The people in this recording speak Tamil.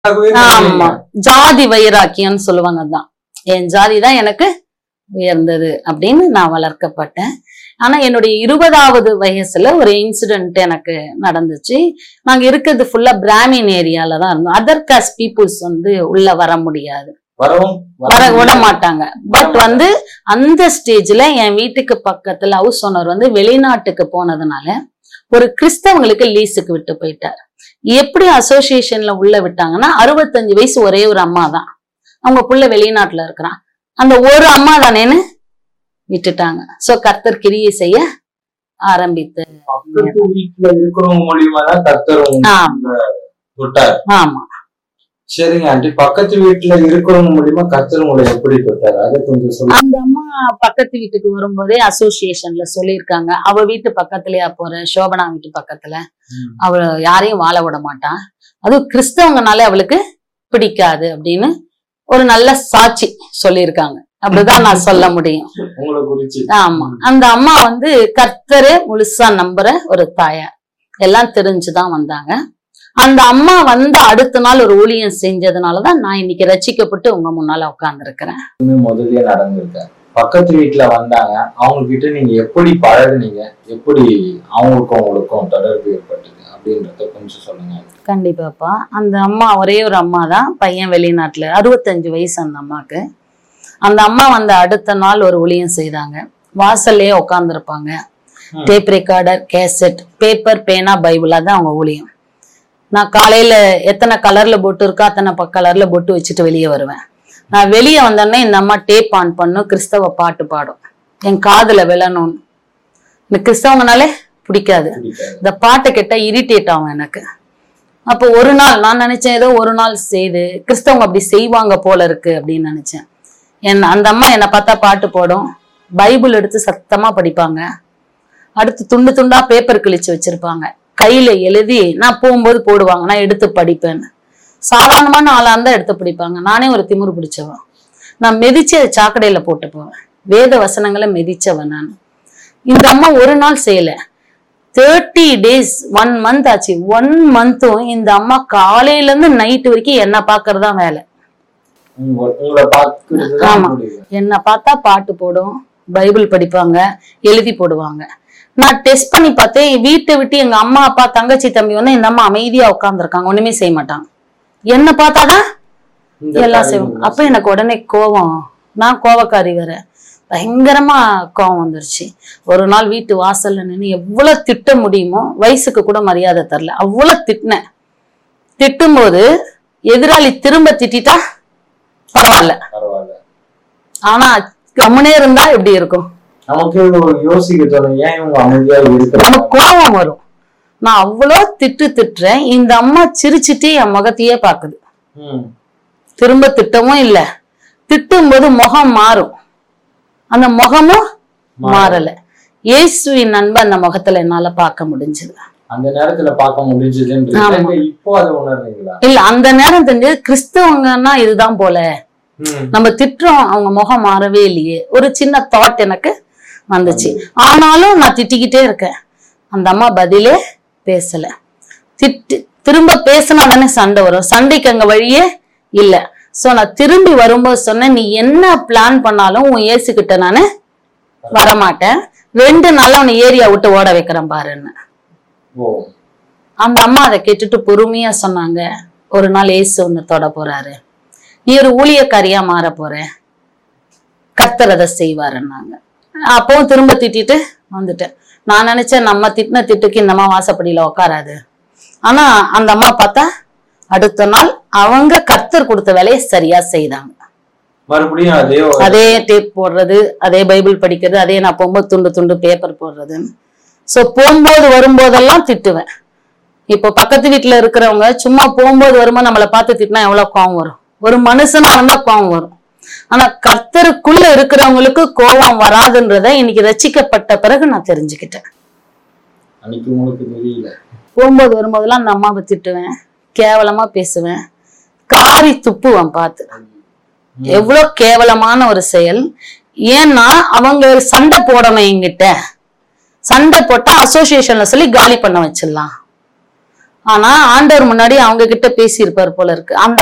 ஆமா ஜாதி வைராக்கியம்னு சொல்லுவாங்க அதான் என் ஜாதி தான் எனக்கு உயர்ந்தது அப்படின்னு நான் வளர்க்கப்பட்டேன் ஆனா என்னுடைய இருபதாவது வயசுல ஒரு இன்சிடென்ட் எனக்கு நடந்துச்சு நாங்க இருக்கிறது ஃபுல்லா பிராமின் ஏரியால தான் இருந்தோம் அதர் காஸ்ட் பீப்புள்ஸ் வந்து உள்ள வர முடியாது வரவும் வர விட மாட்டாங்க பட் வந்து அந்த ஸ்டேஜ்ல என் வீட்டுக்கு பக்கத்துல ஹவுஸ் ஓனர் வந்து வெளிநாட்டுக்கு போனதுனால ஒரு கிறிஸ்தவங்களுக்கு லீஸுக்கு விட்டு போயிட்டார் எப்படி அசோசியேஷன்ல உள்ள விட்டாங்கன்னா அறுபத்தஞ்சு வயசு ஒரே ஒரு அம்மா தான் அவங்க புள்ள வெளிநாட்டுல இருக்கிறான் அந்த ஒரு அம்மா தானேன்னு விட்டுட்டாங்க சோ கர்த்தர் கிரியை செய்ய ஆரம்பித்து பக்கத்து வீட்டுல இருக்கிறவங்க மூலியமா தான் கர்த்தர் ஆ. உங்களை தொட்டார் ஆமா சரிங்க ஆண்டி பக்கத்து வீட்டுல இருக்கிறவங்க மூலியமா கர்த்தர் உங்களை எப்படி தொட்டார் அதை கொஞ்சம் சொல்லுங்க அந்த அம்மா பக்கத்து வீட்டுக்கு வரும்போதே அசோசியேஷன்ல சொல்லியிருக்காங்க அவ வீட்டு பக்கத்துலயா போற சோபனா வீட்டு பக்கத்துல ம். அவ யாரையும் வாழ விட மாட்டான் அதுவும் கிறிஸ்தவங்கனாலே அவளுக்கு பிடிக்காது அப்படின்னு ஒரு நல்ல சாட்சி சொல்லியிருக்காங்க அப்படிதான் நான் சொல்ல முடியும் உங்களை குறிச்சு ஆமா அந்த அம்மா வந்து கர்த்தரே முழுசா நம்புற ஒரு தாயார் எல்லாம் தெரிஞ்சுதான் வந்தாங்க அந்த அம்மா வந்த அடுத்த நாள் ஒரு ஊழியம் செஞ்சதுனாலதான் நான் இன்னைக்கு ரட்சிக்கப்பட்டு உங்க முன்னால உட்கார்ந்து முதல்லயே நடந்திருக்க பக்கத்து வீட்டுல வந்தாங்க அவங்க கிட்ட நீங்க எப்படி பழகுனீங்க எப்படி அவங்களுக்கும் உங்களுக்கும் தொடர்பு ஏற்பட்டது அப்படின்றத கொஞ்சம் சொல்லுங்க கண்டிப்பாப்பா அந்த அம்மா ஒரே ஒரு அம்மா தான் பையன் வெளிநாட்டுல அறுபத்தஞ்சு வயசு அந்த அம்மாக்கு அந்த அம்மா வந்த அடுத்த நாள் ஒரு ஊழியம் செய்தாங்க வாசல்லையே உட்காந்துருப்பாங்க ம். டேப் ரெக்கார்டர் கேசட் பேப்பர் பேனா பைபிளா தான் அவங்க ஊழியம் நான் காலையில எத்தனை கலர்ல பொட்டு இருக்கோ அத்தனை ப- கலர்ல பொட்டு வச்சுட்டு வெளியே வருவேன் நான் வெளியே வந்தோடனே இந்த அம்மா டேப் ஆன் பண்ணும் கிறிஸ்தவ பாட்டு பாடும் என் காதுல விழணும்னு இந்த கிறிஸ்தவங்கனாலே பிடிக்காது பிடிக்காது இந்த பாட்டை கேட்டா இரிட்டேட் ஆகும் எனக்கு அப்போ ஒரு நாள் நான் நினைச்சேன் ஏதோ ஒரு நாள் செய்து கிறிஸ்தவங்க அப்படி செய்வாங்க போல இருக்கு அப்படின்னு நினைச்சேன் என் அந்த அம்மா என்னை பார்த்தா பாட்டு போடும் பைபிள் எடுத்து சத்தமா படிப்பாங்க அடுத்து துண்டு துண்டா பேப்பர் கிழிச்சு வச்சிருப்பாங்க கையில எழுதி நான் போகும்போது போடுவாங்க நான் எடுத்து படிப்பேன்னு சாதாரணமான ஆளா இருந்தா எடுத்து படிப்பாங்க நானே ஒரு திமிரு பிடிச்சவன் நான் மிதிச்சு அதை சாக்கடையில போட்டு போவேன் வேத வசனங்களை மிதிச்சவன் நான் இந்த அம்மா ஒரு நாள் செய்யல தேர்ட்டி டேஸ் ஒன் மந்த் ஆச்சு ஒன் மந்த்தும் இந்த அம்மா காலையில இருந்து நைட் வரைக்கும் என்ன பாக்குறதா வேலை உங்க- உங்களை பார்க்கிறது தான் ஆமா. முடிவு என்ன பார்த்தா பாட்டு போடும் பைபிள் படிப்பாங்க எழுதி போடுவாங்க நான் டெஸ்ட் பண்ணி பார்த்தேன் வீட்டை விட்டு எங்க அம்மா அப்பா தங்கச்சி தம்பி வந்து இந்த அம்மா அமைதியா உட்காந்துருக்காங்க ஒண்ணுமே செய்ய மாட்டாங்க என்ன பார்த்தாதான் இந்த எல்லாம் செய்வாங்க காரியங்கள் அப்ப எனக்கு உடனே கோவம் நான் கோவக்காரி வேற பயங்கரமா கோவம் வந்துருச்சு ஒரு நாள் வீட்டு வாசல்ல நின்று எவ்வளவு திட்ட முடியுமோ வயசுக்கு கூட மரியாதை தரல அவ்வளவு திட்டினேன் திட்டும்போது எதிராளி திரும்ப திட்டிட்டா பரவாயில்ல பரவாயில்ல ஆனா கம்முனே இருந்தா எப்படி இருக்கும் நமக்கு ஒரு யோசிக்க தோணும் ஏன் இவங்க அமைதியா நமக்கு இருக்கிறாங்க கோபம் வரும் நான் அவ்வளோ திட்டு திட்டுறேன் இந்த அம்மா சிரிச்சுட்டு என் முகத்தையே பாக்குது ம். திரும்ப திட்டவும் இல்ல திட்டும்போது முகம் மாறும் அந்த முகமும் மாறல இயேசுவின் அன்பு அந்த முகத்துல என்னால பார்க்க முடிஞ்சது அந்த நேரத்துல பார்க்க முடிஞ்சதுன்றது ஆமா. இப்போ அதை உணர்றீங்களா இல்ல அந்த நேரம் தெரிஞ்சது கிறிஸ்தவங்கன்னா இதுதான் போல ம். நம்ம திட்டுறோம் அவங்க முகம் மாறவே இல்லையே ஒரு சின்ன தாட் எனக்கு வந்துச்சு ஆனாலும் நான் திட்டிக்கிட்டே இருக்கேன் அந்த அம்மா பதிலே பேசல திட்டு திரும்ப பேசினா தானே சண்டை வரும் சண்டைக்கு அங்க வழியே இல்ல சோ நான் திரும்பி வரும்போது சொன்னேன் நீ என்ன பிளான் பண்ணாலும் உன் ஏசுகிட்ட நானு வரமாட்டேன் ரெண்டு நாள்ல உன்னை ஏரியா விட்டு ஓட வைக்கிறேன் பாருன்னு ஓ அந்த அம்மா அதை கேட்டுட்டு பொறுமையா சொன்னாங்க ஒரு நாள் ஏசு ஒன்னு தொட போறாரு நீ ஒரு ஊழியக்காரியா மாற போற கர்த்தர் அதை செய்வாருன்னாங்க அப்பவும் திரும்ப திட்டிட்டு வந்துட்டேன் நான் நினைச்சேன் நம்ம திட்டின திட்டுக்கு இந்த அம்மா வாசப்படியில உட்காராது ஆனா அந்த அம்மா பார்த்தா அடுத்த நாள் அவங்க கர்த்தர் கொடுத்த வேலையை சரியா செய்தாங்க மறுபடியும் அதே ஒரு- அதே டேப் போடுறது அதே பைபிள் படிக்கிறது அதே நான் போகும்போது துண்டு துண்டு பேப்பர் போடுறது சோ போகும்போது வரும்போதெல்லாம் திட்டுவேன் இப்போ பக்கத்து வீட்டுல இருக்கிறவங்க சும்மா போகும்போது வரும்போது நம்மளை பார்த்து திட்டினா எவ்வளவு கோவம் வரும் ஒரு மனுஷனா இருந்தா கோவம் வரும் ஆனா கர்த்தருக்குள்ள இருக்கிறவங்களுக்கு கோபம் வராதுன்றத இன்னைக்கு ரசிக்கப்பட்ட பிறகு நான் தெரிஞ்சுக்கிட்டேன் அன்னைக்கு உங்களுக்கு தெரியல போகும்போது வரும்போதெல்லாம் அந்த அம்மாவை திட்டுவேன் கேவலமா பேசுவேன் காரி துப்புவேன் பார்த்து எவ்வளவு கேவலமான ஒரு செயல் ஏன்னா அவங்க சண்டை போடணும் என்கிட்ட சண்டை போட்டா அசோசியேஷன்ல சொல்லி காலி பண்ண வச்சிடலாம் ஆனா ஆண்டவர் முன்னாடி அவங்க கிட்ட பேசியிருப்பார் போல இருக்கு அந்த